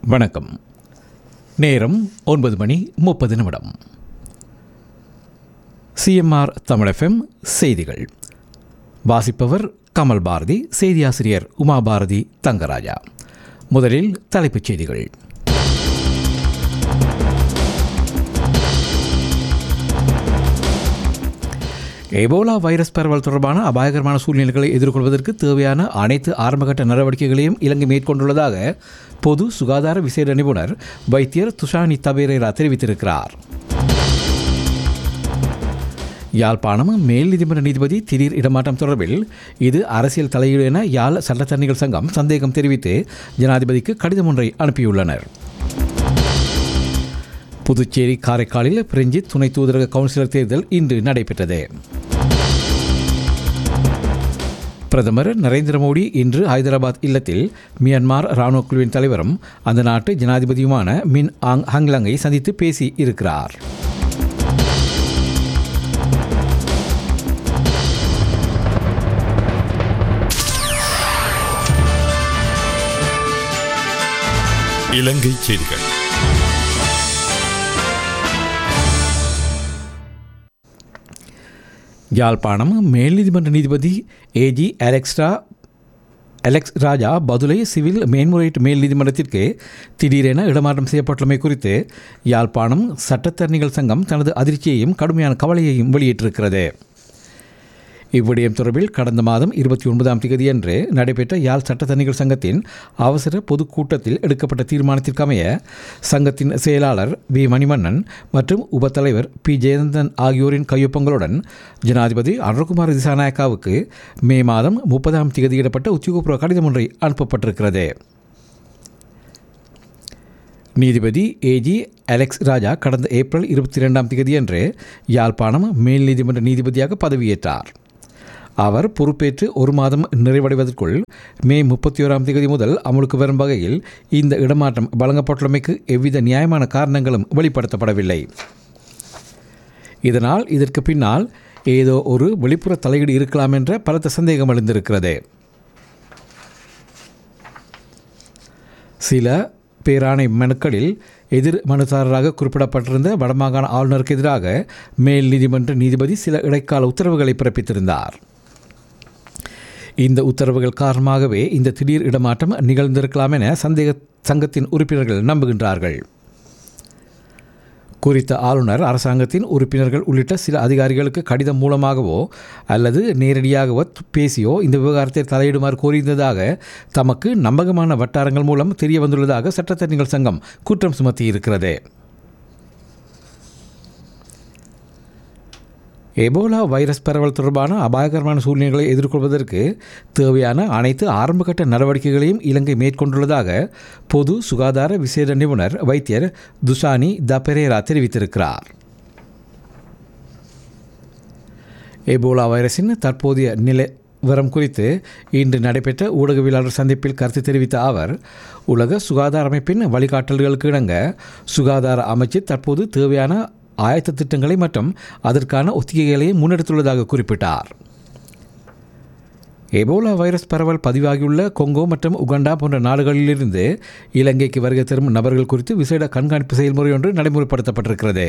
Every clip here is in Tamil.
வணக்கம் நேரம் ஒன்பது மணி முப்பது நிமிடம் சிஎம்ஆர் தமிழ் எஃப்எம் செய்திகள் வாசிப்பவர் கமல் பாரதி செய்தியாசிரியர் உமா பாரதி தங்கராஜா முதலில் தலைப்புச் செய்திகள் எபோலா வைரஸ் பரவல் தொடர்பான அபாயகரமான சூழ்நிலைகளை எதிர்கொள்வதற்கு தேவையான அனைத்து ஆரம்பகட்ட நடவடிக்கைகளையும் இலங்கை மேற்கொண்டுள்ளதாக பொது சுகாதார விசேட நிபுணர் வைத்தியர் துஷானி தபேரேரா தெரிவித்திருக்கிறார் யாழ்ப்பாணம் மேல் நீதிமன்ற நீதிபதி திடீர் இடமாற்றம் தொடர்பில் இது அரசியல் தலையீடு என யாழ் சட்டத்தரணிகள் சங்கம் சந்தேகம் தெரிவித்து ஜனாதிபதிக்கு கடிதம் ஒன்றை அனுப்பியுள்ளனர் புதுச்சேரி காரைக்காலில் பிரெஞ்சு துணை தூதரக கவுன்சிலர் தேர்தல் இன்று நடைபெற்றது பிரதமர் நரேந்திர மோடி இன்று ஹைதராபாத் இல்லத்தில் மியான்மர் ராணுவ குழுவின் தலைவரும் அந்த நாட்டு ஜனாதிபதியுமான மின் ஆங் ஹங்லங்கை சந்தித்து பேசி இருக்கிறார் இலங்கை செய்திகள் யாழ்ப்பாணம் மேல் நீதிமன்ற நீதிபதி ஏஜி அலெக்ஸ்ரா அலெக்ஸ் ராஜா பதுளை சிவில் மேன்முறையீட்டு மேல் நீதிமன்றத்திற்கு திடீரென இடமாற்றம் செய்யப்பட்டுள்ளமை குறித்து யாழ்ப்பாணம் சட்டத்தரணிகள் சங்கம் தனது அதிர்ச்சியையும் கடுமையான கவலையையும் வெளியிட்டிருக்கிறது இவ்விடயம் தொடர்பில் கடந்த மாதம் இருபத்தி ஒன்பதாம் தேதியன்று நடைபெற்ற யாழ் சட்டத்தணிகள் சங்கத்தின் அவசர பொதுக்கூட்டத்தில் எடுக்கப்பட்ட தீர்மானத்திற்கமைய சங்கத்தின் செயலாளர் வி மணிமன்னன் மற்றும் உபத்தலைவர் பி ஜெயந்தன் ஆகியோரின் கையொப்பங்களுடன் ஜனாதிபதி அருண்குமார் திசாநாயக்காவுக்கு மே மாதம் முப்பதாம் தேதியிடப்பட்ட உத்தியோகபூர்வ கடிதம் ஒன்றை அனுப்பப்பட்டிருக்கிறது நீதிபதி ஏஜி அலெக்ஸ் ராஜா கடந்த ஏப்ரல் இருபத்தி இரண்டாம் தேதியன்று யாழ்ப்பாணம் மேல் நீதிமன்ற நீதிபதியாக பதவியேற்றார் அவர் பொறுப்பேற்று ஒரு மாதம் நிறைவடைவதற்குள் மே முப்பத்தி ஓராம் தேதி முதல் அமலுக்கு வரும் வகையில் இந்த இடமாற்றம் வழங்கப்பட்டுள்ளமைக்கு எவ்வித நியாயமான காரணங்களும் வெளிப்படுத்தப்படவில்லை இதனால் இதற்கு பின்னால் ஏதோ ஒரு வெளிப்புற தலையீடு இருக்கலாம் என்ற பலத்த சந்தேகம் எழுந்திருக்கிறது சில பேராணை மனுக்களில் எதிர் மனுதாரராக குறிப்பிடப்பட்டிருந்த வடமாகாண ஆளுநருக்கு எதிராக மேல் நீதிமன்ற நீதிபதி சில இடைக்கால உத்தரவுகளை பிறப்பித்திருந்தார் இந்த உத்தரவுகள் காரணமாகவே இந்த திடீர் இடமாற்றம் நிகழ்ந்திருக்கலாம் என சந்தேக சங்கத்தின் உறுப்பினர்கள் நம்புகின்றார்கள் குறித்த ஆளுநர் அரசாங்கத்தின் உறுப்பினர்கள் உள்ளிட்ட சில அதிகாரிகளுக்கு கடிதம் மூலமாகவோ அல்லது நேரடியாகவோ பேசியோ இந்த விவகாரத்தை தலையிடுமாறு கோரியிருந்ததாக தமக்கு நம்பகமான வட்டாரங்கள் மூலம் தெரிய வந்துள்ளதாக சட்டத்தரணிகள் சங்கம் குற்றம் சுமத்தியிருக்கிறது எபோலா வைரஸ் பரவல் தொடர்பான அபாயகரமான சூழ்நிலைகளை எதிர்கொள்வதற்கு தேவையான அனைத்து ஆரம்பகட்ட நடவடிக்கைகளையும் இலங்கை மேற்கொண்டுள்ளதாக பொது சுகாதார விசேட நிபுணர் வைத்தியர் துசானி த பெரேரா தெரிவித்திருக்கிறார் எபோலா வைரஸின் தற்போதைய நிலை விவரம் குறித்து இன்று நடைபெற்ற ஊடகவியலாளர் சந்திப்பில் கருத்து தெரிவித்த அவர் உலக சுகாதார அமைப்பின் வழிகாட்டல்களுக்கு இணங்க சுகாதார அமைச்சு தற்போது தேவையான ஆயத்த திட்டங்களை மற்றும் அதற்கான ஒத்திகைகளை முன்னெடுத்துள்ளதாக குறிப்பிட்டார் எபோலா வைரஸ் பரவல் பதிவாகியுள்ள கொங்கோ மற்றும் உகண்டா போன்ற நாடுகளிலிருந்து இலங்கைக்கு வருகை தரும் நபர்கள் குறித்து விசேட கண்காணிப்பு செயல்முறை ஒன்று நடைமுறைப்படுத்தப்பட்டிருக்கிறது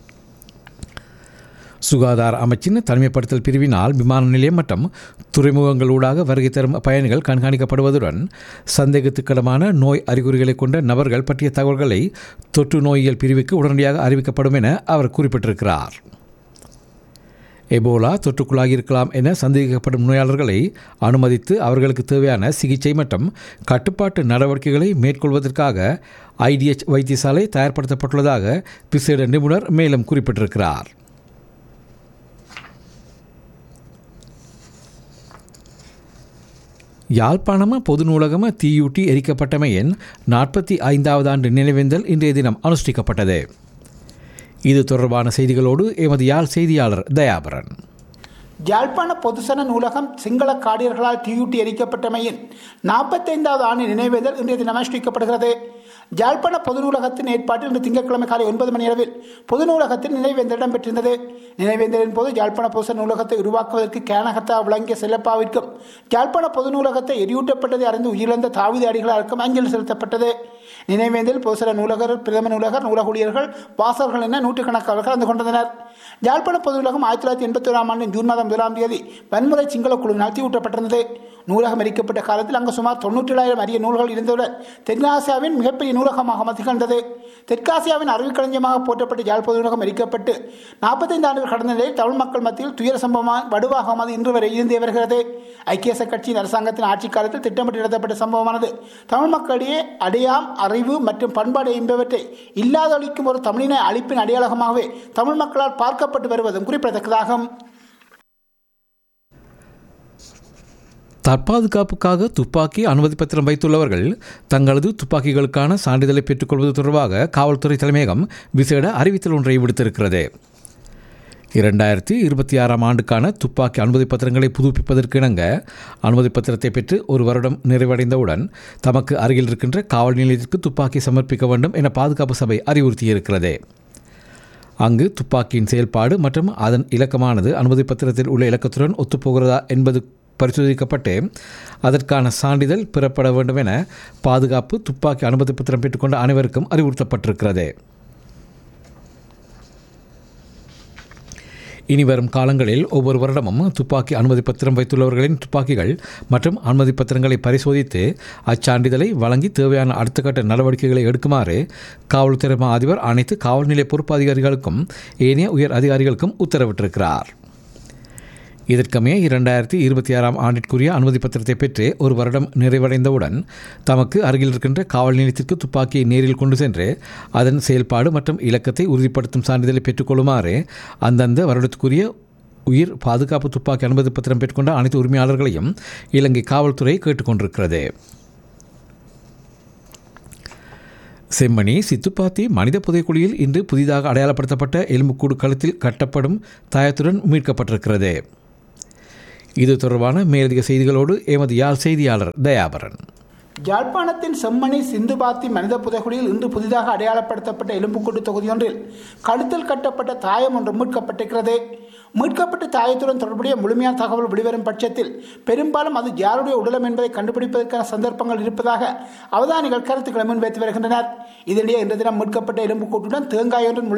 சுகாதார அமைச்சின் தனிமைப்படுத்தல் பிரிவினால் விமான நிலையம் மற்றும் துறைமுகங்களூடாக வருகை தரும் பயணிகள் கண்காணிக்கப்படுவதுடன் சந்தேகத்துக்கிடமான நோய் அறிகுறிகளை கொண்ட நபர்கள் பற்றிய தகவல்களை தொற்று நோயியல் பிரிவுக்கு உடனடியாக அறிவிக்கப்படும் என அவர் குறிப்பிட்டிருக்கிறார் எபோலா தொற்றுக்குள்ளாகியிருக்கலாம் என சந்தேகிக்கப்படும் நோயாளர்களை அனுமதித்து அவர்களுக்கு தேவையான சிகிச்சை மற்றும் கட்டுப்பாட்டு நடவடிக்கைகளை மேற்கொள்வதற்காக ஐடிஎச் வைத்தியசாலை தயார்படுத்தப்பட்டுள்ளதாக விசேட நிபுணர் மேலும் குறிப்பிட்டிருக்கிறார் யாழ்ப்பாணம பொது நூலகம் தீயூட்டி எரிக்கப்பட்டமையின் நாற்பத்தி ஐந்தாவது ஆண்டு நினைவேந்தல் இன்றைய தினம் அனுஷ்டிக்கப்பட்டது இது தொடர்பான செய்திகளோடு எமது யாழ் செய்தியாளர் தயாபரன் யாழ்ப்பாண பொதுசன நூலகம் சிங்கள காடியர்களால் தீயூட்டி எரிக்கப்பட்டமையின் நாற்பத்தைந்தாவது ஆண்டு நினைவேந்தல் இன்றைய தினம் அனுஷ்டிக்கப்படுகிறது யாழ்ப்பாண பொது நூலகத்தின் ஏற்பாட்டில் இன்று திங்கட்கிழமை காலை ஒன்பது மணி அளவில் பொது நூலகத்தில் நினைவேந்தல் இடம்பெற்றிருந்தது நினைவேந்தலின் போது யாழ்ப்பாண பொதுசன நூலகத்தை உருவாக்குவதற்கு கேனகத்தா விளங்கிய செல்லப்பாவிற்கும் யாழ்ப்பாண பொது நூலகத்தை எரியூட்டப்பட்டதை அறிந்து உயிரிழந்த தாவித அடிகளாருக்கும் அஞ்சலி செலுத்தப்பட்டது நினைவேந்தல் பொதுசன நூலகர் பிரதம நூலகர் நூலக ஊழியர்கள் வாசகர்கள் என நூற்றுக்கணக்கானவர்கள் கலந்து கொண்டனர் யாழ்ப்பாண பொது நூலகம் ஆயிரத்தி தொள்ளாயிரத்தி எண்பத்தி ஓராம் ஆண்டு ஜூன் மாதம் முதலாம் தேதி வன்முறை சிங்கள குழுவினால் தீவூட்டப்பட்டிருந்தது நூலகம் எரிக்கப்பட்ட காலத்தில் அங்கு சுமார் தொண்ணூற்றி ஏழாயிரம் அரிய நூல்கள் இருந்ததுடன் தென்னாசியாவின் மிகப்பெரிய நூலகமாக திகழ்ந்தது தெற்காசியாவின் அறிவுக்களஞ்சியமாக போற்றப்பட்ட யாழ் பொது நூலகம் எரிக்கப்பட்டு நாற்பத்தைந்து ஆண்டுகள் கடந்த நிலையில் தமிழ் மக்கள் மத்தியில் துயர சம்பவமாக வடுவாக அது இன்று வரை இருந்தே வருகிறது ஐக்கிய தேச கட்சியின் அரசாங்கத்தின் ஆட்சி காலத்தில் திட்டமிட்டு நடத்தப்பட்ட சம்பவமானது தமிழ் மக்களிடையே அடையாம் அறிவு மற்றும் பண்பாடு என்பவற்றை இல்லாதொழிக்கும் ஒரு தமிழின அழிப்பின் அடையாளமாகவே தமிழ் மக்களால் பார்க்கப்பட்டு வருவதும் குறிப்பிடத்தக்கதாகும் தற்பாதுகாப்புக்காக துப்பாக்கி அனுமதி பத்திரம் வைத்துள்ளவர்கள் தங்களது துப்பாக்கிகளுக்கான சான்றிதழை பெற்றுக்கொள்வது தொடர்பாக காவல்துறை தலைமையகம் விசேட அறிவித்தல் ஒன்றை விடுத்திருக்கிறது இரண்டாயிரத்தி இருபத்தி ஆறாம் ஆண்டுக்கான துப்பாக்கி அனுமதி பத்திரங்களை புதுப்பிப்பதற்கு இணங்க அனுமதி பத்திரத்தை பெற்று ஒரு வருடம் நிறைவடைந்தவுடன் தமக்கு அருகில் இருக்கின்ற காவல் நிலையத்திற்கு துப்பாக்கி சமர்ப்பிக்க வேண்டும் என பாதுகாப்பு சபை அறிவுறுத்தியிருக்கிறது அங்கு துப்பாக்கியின் செயல்பாடு மற்றும் அதன் இலக்கமானது அனுமதி பத்திரத்தில் உள்ள இலக்கத்துடன் ஒத்துப்போகிறதா என்பது பரிசோதிக்கப்பட்டு அதற்கான சான்றிதழ் பெறப்பட வேண்டும் என பாதுகாப்பு துப்பாக்கி அனுமதி பத்திரம் பெற்றுக்கொண்ட அனைவருக்கும் அறிவுறுத்தப்பட்டிருக்கிறது இனி வரும் காலங்களில் ஒவ்வொரு வருடமும் துப்பாக்கி அனுமதி பத்திரம் வைத்துள்ளவர்களின் துப்பாக்கிகள் மற்றும் அனுமதி பத்திரங்களை பரிசோதித்து அச்சான்றிதழை வழங்கி தேவையான அடுத்த கட்ட நடவடிக்கைகளை எடுக்குமாறு காவல்துறை மா அதிபர் அனைத்து காவல் நிலைய பொறுப்பு அதிகாரிகளுக்கும் ஏனைய உயர் அதிகாரிகளுக்கும் உத்தரவிட்டிருக்கிறார் இதற்கமைய இரண்டாயிரத்தி இருபத்தி ஆறாம் ஆண்டிற்குரிய அனுமதி பத்திரத்தை பெற்று ஒரு வருடம் நிறைவடைந்தவுடன் தமக்கு அருகில் இருக்கின்ற காவல் நிலையத்திற்கு துப்பாக்கியை நேரில் கொண்டு சென்று அதன் செயல்பாடு மற்றும் இலக்கத்தை உறுதிப்படுத்தும் சான்றிதழை பெற்றுக்கொள்ளுமாறு அந்தந்த வருடத்துக்குரிய உயிர் பாதுகாப்பு துப்பாக்கி அனுமதி பத்திரம் பெற்றுக்கொண்ட அனைத்து உரிமையாளர்களையும் இலங்கை காவல்துறை கேட்டுக்கொண்டிருக்கிறது செம்மணி சித்துப்பாத்தி மனித புதைக்குழியில் இன்று புதிதாக அடையாளப்படுத்தப்பட்ட எலும்புக்கூடு களத்தில் கட்டப்படும் தாயத்துடன் மீட்கப்பட்டிருக்கிறது இது தொடர்பான மேலதிக செய்திகளோடு எமது யாழ் செய்தியாளர் தயாபரன் யாழ்ப்பாணத்தின் செம்மணி சிந்துபாத்தி மனித புதைகுழியில் இன்று புதிதாக அடையாளப்படுத்தப்பட்ட எலும்புக்கூட்டு தொகுதியொன்றில் கழுத்தில் கட்டப்பட்ட தாயம் ஒன்று மீட்கப்பட்டிருக்கிறது மீட்கப்பட்ட தாயத்துடன் தொடர்புடைய முழுமையான தகவல் வெளிவரும் பட்சத்தில் பெரும்பாலும் அது யாருடைய உடலம் என்பதை கண்டுபிடிப்பதற்கான சந்தர்ப்பங்கள் இருப்பதாக அவதானிகள் கருத்துக்களை முன்வைத்து வருகின்றனர் இதனிடையே இன்று தினம் மீட்கப்பட்ட எலும்புக்கூட்டுடன் தேங்காய் ஒன்றின்